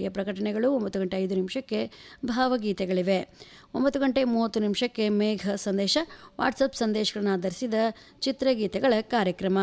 ಗಂಟೆಯ ಪ್ರಕಟಣೆಗಳು ಒಂಬತ್ತು ಗಂಟೆ ಐದು ನಿಮಿಷಕ್ಕೆ ಭಾವಗೀತೆಗಳಿವೆ ಒಂಬತ್ತು ಗಂಟೆ ಮೂವತ್ತು ನಿಮಿಷಕ್ಕೆ ಮೇಘ ಸಂದೇಶ ವಾಟ್ಸಪ್ ಸಂದೇಶಗಳನ್ನು ಆಧರಿಸಿದ ಚಿತ್ರಗೀತೆಗಳ ಕಾರ್ಯಕ್ರಮ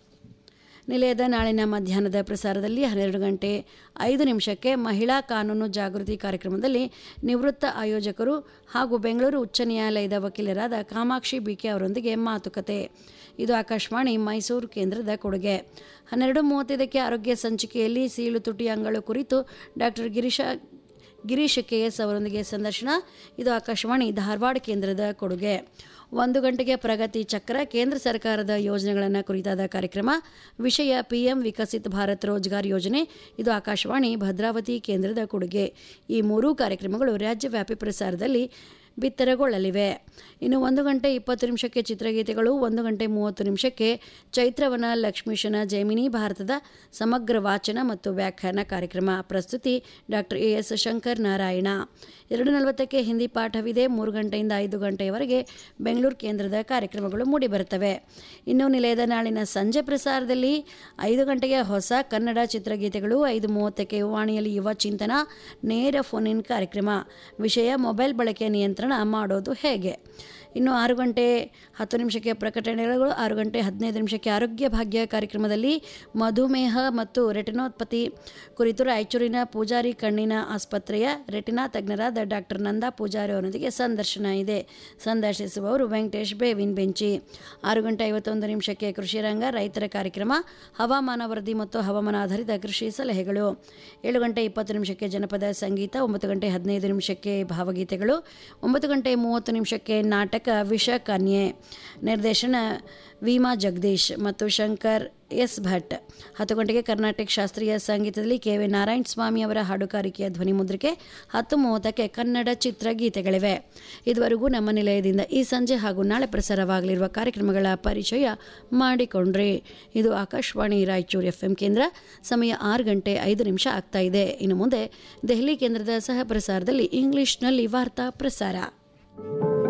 ನಿಲಯದ ನಾಳಿನ ಮಧ್ಯಾಹ್ನದ ಪ್ರಸಾರದಲ್ಲಿ ಹನ್ನೆರಡು ಗಂಟೆ ಐದು ನಿಮಿಷಕ್ಕೆ ಮಹಿಳಾ ಕಾನೂನು ಜಾಗೃತಿ ಕಾರ್ಯಕ್ರಮದಲ್ಲಿ ನಿವೃತ್ತ ಆಯೋಜಕರು ಹಾಗೂ ಬೆಂಗಳೂರು ಉಚ್ಚ ನ್ಯಾಯಾಲಯದ ವಕೀಲರಾದ ಕಾಮಾಕ್ಷಿ ಬಿಕೆ ಅವರೊಂದಿಗೆ ಮಾತುಕತೆ ಇದು ಆಕಾಶವಾಣಿ ಮೈಸೂರು ಕೇಂದ್ರದ ಕೊಡುಗೆ ಹನ್ನೆರಡು ಮೂವತ್ತೈದಕ್ಕೆ ಆರೋಗ್ಯ ಸಂಚಿಕೆಯಲ್ಲಿ ಸೀಳು ತುಟಿ ಅಂಗಳು ಕುರಿತು doctor Girisha Girish K S ಅವರೊಂದಿಗೆ ಸಂದರ್ಶನ ಇದು ಆಕಾಶವಾಣಿ ಧಾರವಾಡ ಕೇಂದ್ರದ ಕೊಡುಗೆ ಒಂದು ಗಂಟೆಗೆ ಪ್ರಗತಿ ಚಕ್ರ ಕೇಂದ್ರ ಸರ್ಕಾರದ ಯೋಜನೆಗಳನ್ನು ಕುರಿತಾದ ಕಾರ್ಯಕ್ರಮ ವಿಷಯ ಪಿಎಂ ವಿಕಸಿತ್ ಭಾರತ್ ರೋಜ್ಗಾರ್ ಯೋಜನೆ ಇದು ಆಕಾಶವಾಣಿ ಭದ್ರಾವತಿ ಕೇಂದ್ರದ ಕೊಡುಗೆ ಈ ಮೂರೂ ಕಾರ್ಯಕ್ರಮಗಳು ರಾಜ್ಯವ್ಯಾಪಿ ಪ್ರಸಾರದಲ್ಲಿ ಬಿತ್ತರಗೊಳ್ಳಲಿವೆ ಇನ್ನು ಒಂದು ಗಂಟೆ ಇಪ್ಪತ್ತು ನಿಮಿಷಕ್ಕೆ ಚಿತ್ರಗೀತೆಗಳು ಒಂದು ಗಂಟೆ ಮೂವತ್ತು ನಿಮಿಷಕ್ಕೆ ಚೈತ್ರವನ ಲಕ್ಷ್ಮೀಶನ ಜೈಮಿನಿ ಭಾರತದ ಸಮಗ್ರ ವಾಚನ ಮತ್ತು ವ್ಯಾಖ್ಯಾನ ಕಾರ್ಯಕ್ರಮ ಪ್ರಸ್ತುತಿ doctor A S Shankar Narayana ಎರಡು ನಲವತ್ತಕ್ಕೆ ಹಿಂದಿ ಪಾಠವಿದೆ ಮೂರು ಗಂಟೆಯಿಂದ ಐದು ಗಂಟೆಯವರೆಗೆ ಬೆಂಗಳೂರು ಕೇಂದ್ರದ ಕಾರ್ಯಕ್ರಮಗಳು ಮೂಡಿಬರುತ್ತವೆ ಇನ್ನು ನಿಲಯದ ನಾಳಿನ ಸಂಜೆ ಪ್ರಸಾರದಲ್ಲಿ ಐದು ಗಂಟೆಗೆ ಹೊಸ ಕನ್ನಡ ಚಿತ್ರಗೀತೆಗಳು ಐದು ಮೂವತ್ತಕ್ಕೆ ವಾಣಿಯಲ್ಲಿ ಯುವ ಚಿಂತನ ನೇರ ಫೋನ್ ಇನ್ ಕಾರ್ಯಕ್ರಮ ವಿಷಯ ಮೊಬೈಲ್ ಬಳಕೆ ನಿಯಂತ್ರಣ ಮಾಡೋದು ಹೇಗೆ ಇನ್ನು ಆರು ಗಂಟೆ ಹತ್ತು ನಿಮಿಷಕ್ಕೆ ಪ್ರಕಟಣೆಗಳು ಆರು ಗಂಟೆ ಹದಿನೈದು ನಿಮಿಷಕ್ಕೆ ಆರೋಗ್ಯ ಭಾಗ್ಯ ಕಾರ್ಯಕ್ರಮದಲ್ಲಿ ಮಧುಮೇಹ ಮತ್ತು ರೆಟಿನೋತ್ಪತಿ ಕುರಿತು ರಾಯಚೂರಿನ ಪೂಜಾರಿ ಕಣ್ಣಿನ ಆಸ್ಪತ್ರೆಯ ರೆಟಿನಾ ತಜ್ಞರಾದ ಡಾಕ್ಟರ್ ನಂದಾ ಪೂಜಾರಿ ಅವರೊಂದಿಗೆ ಸಂದರ್ಶನ ಇದೆ ಸಂದರ್ಶಿಸುವವರು ವೆಂಕಟೇಶ್ ಬೇವಿನ್ ಬೆಂಚಿ ಆರು ಗಂಟೆ ಐವತ್ತೊಂದು ನಿಮಿಷಕ್ಕೆ ಕೃಷಿ ರಂಗ ರೈತರ ಕಾರ್ಯಕ್ರಮ ಹವಾಮಾನ ವರದಿ ಮತ್ತು ಹವಾಮಾನ ಆಧಾರಿತ ಕೃಷಿ ಸಲಹೆಗಳು ಏಳು ಗಂಟೆ ಇಪ್ಪತ್ತು ನಿಮಿಷಕ್ಕೆ ಜನಪದ ಸಂಗೀತ ಒಂಬತ್ತು ಗಂಟೆ ಹದಿನೈದು ನಿಮಿಷಕ್ಕೆ ಭಾವಗೀತೆಗಳು ಒಂಬತ್ತು ಗಂಟೆ ಮೂವತ್ತು ನಿಮಿಷಕ್ಕೆ ನಾಟಕ ವಿಷ ಕನ್ಯೆ ನಿರ್ದೇಶನ ವೀಮಾ ಜಗದೀಶ್ ಮತ್ತು ಶಂಕರ್ ಎಸ್ ಭಟ್ ಹತ್ತು ಗಂಟೆಗೆ ಕರ್ನಾಟಕ ಶಾಸ್ತ್ರೀಯ ಸಂಗೀತದಲ್ಲಿ ಕೆ ವಿ ನಾರಾಯಣ ಸ್ವಾಮಿ ಅವರ ಹಾಡುಗಾರಿಕೆಯ ಧ್ವನಿ ಮುದ್ರಿಕೆ ಹತ್ತು ಮೂವತ್ತಕ್ಕೆ ಕನ್ನಡ ಚಿತ್ರಗೀತೆಗಳಿವೆ ಇದುವರೆಗೂ ನಮ್ಮ ನಿಲಯದಿಂದ ಈ ಸಂಜೆ ಹಾಗೂ ನಾಳೆ ಪ್ರಸಾರವಾಗಲಿರುವ ಕಾರ್ಯಕ್ರಮಗಳ ಪರಿಚಯ ಮಾಡಿಕೊಂಡ್ರಿ ಇದು ಆಕಾಶವಾಣಿ ರಾಯಚೂರು ಎಫ್ ಕೇಂದ್ರ ಸಮಯ ಆರು ಗಂಟೆ ಐದು ನಿಮಿಷ ಆಗ್ತಾ ಇದೆ ಇನ್ನು ಮುಂದೆ ದೆಹಲಿ ಕೇಂದ್ರದ ಸಹ ಪ್ರಸಾರದಲ್ಲಿ ಇಂಗ್ಲಿಷ್ನಲ್ಲಿ ವಾರ್ತಾ ಪ್ರಸಾರ